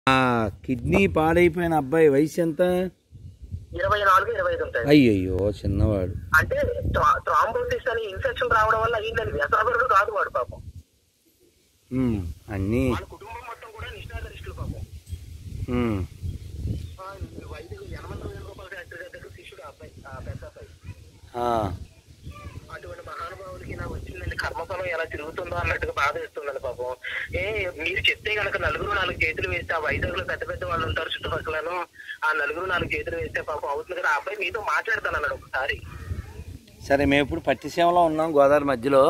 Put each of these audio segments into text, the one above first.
ఆ కిడ్నీ పాడైపోయిన అబ్బాయి వయసు ఎంత ఇరవై నాలుగు ఇరవై ఐదు ఉంటాయి అయ్యయ్యో చిన్నవాడు అంటే థ్రాంబోసిస్ అని ఇన్ఫెక్షన్ రావడం వల్ల అయ్యిందని వ్యసనపరుడు కాదు వాడు పాపం ఉమ్, అన్నీ వాళ్ళ కుటుంబం మొత్తం కూడా నిష్ఠాగరిష్ఠులు పాపం ఉమ్, ఆ, వైద్యులు ఎనభై వేల రూపాయల ఫ్యాక్టరీ దగ్గర శిష్యుడు ఆ అబ్బాయి ఆ పెద్ద అబ్బాయి ఆ, అటువంటి మహానుభావులకి నా వచ్చిందండి కర్మఫలం ఎలా తిరుగుతుందో అన్నట్టుగా బాధ వేస్తుందండి పాపం ఏ మీరు చెప్తే కనుక నలుగురు నాలుగు చేతులు వేస్తే ఆ వైజాగ్ లో పెద్ద పెద్ద వాళ్ళు ఉంటారు చుట్టుపక్కలను ఆ నలుగురు నాలుగు చేతులు వేస్తే పాపం అవుతుంది కదా ఆ అబ్బాయి మీతో మాట్లాడతాను అన్నాడు ఒకసారి సరే మేము ఇప్పుడు పట్టిసీమలో ఉన్నాం గోదావరి మధ్యలో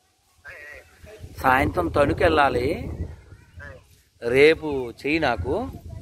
సాయంత్రం తణుకు వెళ్ళాలి రేపు చెయ్యి నాకు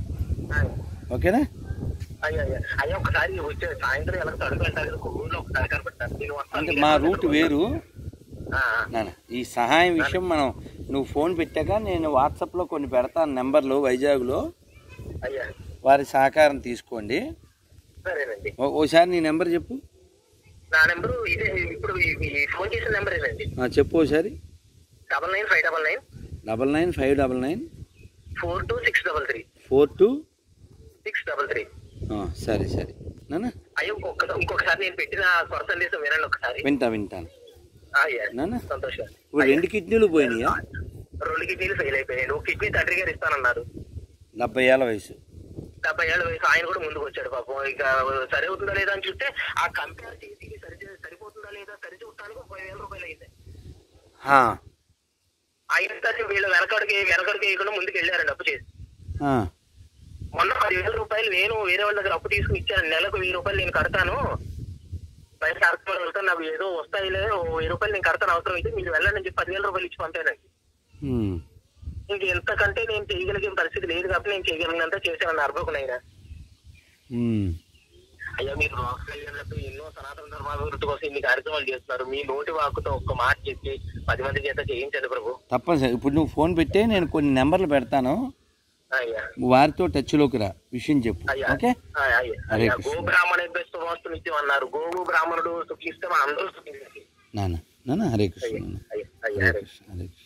ఓకేనా అయ్యా అయ్యా అయ్యా ఒకసారి వచ్చే సాయంత్రం ఎలా తడుగు వెళ్తారు కదా ఊళ్ళో ఒకసారి కనపడతారు నేను వస్తాను అంటే మా రూట్ వేరు ఆ, ఆ. నాన్న ఈ సహాయం విషయం మనం నువ్వు ఫోన్ పెట్టాక నేను వాట్సాప్లో కొన్ని పెడతాను నెంబర్లు వైజాగ్లో అయ్యా వారి సహకారం తీసుకోండి సరేనండి ఓ- ఓసారి నీ నెంబర్ చెప్పు నా నెంబరు ఇదే ఇప్పుడు ఈ- ఈ ఫోన్ చేసిన నెంబర్ ఏనండి ఆ, చెప్పు ఓసారి double nine five double nine double nine five double nine four two six double three four two six double three సరే సరే నాన్న అయ్యో ఇంకొక ఇంకొకసారి నేను పెట్టిన స్వర సందేశం వినండి ఒకసారి వింటా వింటాను ఆ, అయ్యా నాన్న సంతోషం ఇప్పుడు రెండు కిడ్నీలు పోయినాయా రెండు కిడ్నీలు ఫెయిల్ అయిపోయాయి ఒక కిడ్నీ తండ్రి గారు ఇస్తానన్నారు డెబ్బై ఏళ్ళ వయసు డెబ్బై ఏళ్ళ వయసు ఆయన కూడా ముందుకు వచ్చాడు పాపం ఇక సరి అవుతుందా లేదా అని చూస్తే ఆ కంపేర్ చేసి సరి సరిపోతుందా లేదా సరి చూడటానికి ముప్పై వేల రూపాయలు అయింది ఆ, అయిన సరే వీళ్ళు వెనకడికి వెనకడికి వేయకుండా ముందుకు వెళ్ళారండి అప్పు చేసి ఆ, మొన్న పదివేల రూపాయలు నేను వేరే వాళ్ళ దగ్గర అప్పు తీసుకుని ఇచ్చాను నెలకు వెయ్యి రూపాయలు నేను కడతాను బయట కార్యక్రమాలు వెళ్తాను నాకు ఏదో వస్తాయిలే ఓ వెయ్యి రూపాయలు నేను కడతాను అవసరం అయితే మీరు వెళ్ళండి అని చెప్పి పదివేల రూపాయలు ఇచ్చి పంపానండి ఉమ్, ఇంక ఎంతకంటే నేను చేయగలిగే పరిస్థితి లేదు కాబట్టి నేను చేయగలిగినంత చేశాను అర్భకునైనా ఉమ్. అయ్యా మీరు రాక్ కళ్యాణ్ ఎన్నో సనాతన ధర్మాభివృద్ధి కోసం ఇన్ని కార్యక్రమాలు చేస్తున్నారు మీ నోటి వాక్కుతో ఒక్క మాట చెప్పి పది మంది చేత చేయించండి ప్రభు తప్పనిసరి ఇప్పుడు నువ్వు ఫోన్ పెట్టే నేను కొన్ని నెంబర్లు పెడతాను అయ్యా వారితో టచ్లోకి రా విషయం చెప్పు అయ్యా ఓకే ఆ, అయ్యా హరే అయ్యా కృష్ణ. గో బ్రాహ్మణ శుభమస్తు నిత్యం అన్నారు గోవు బ్రాహ్మణుడు సుఖిస్తే అందరూ సుఖించాలి నాన్న నాన్న హరే కృష్ణ అయ్యా నాన్న అయ్యా అయ్యా హరే హరే కృష్ణ హరే కృష్ణ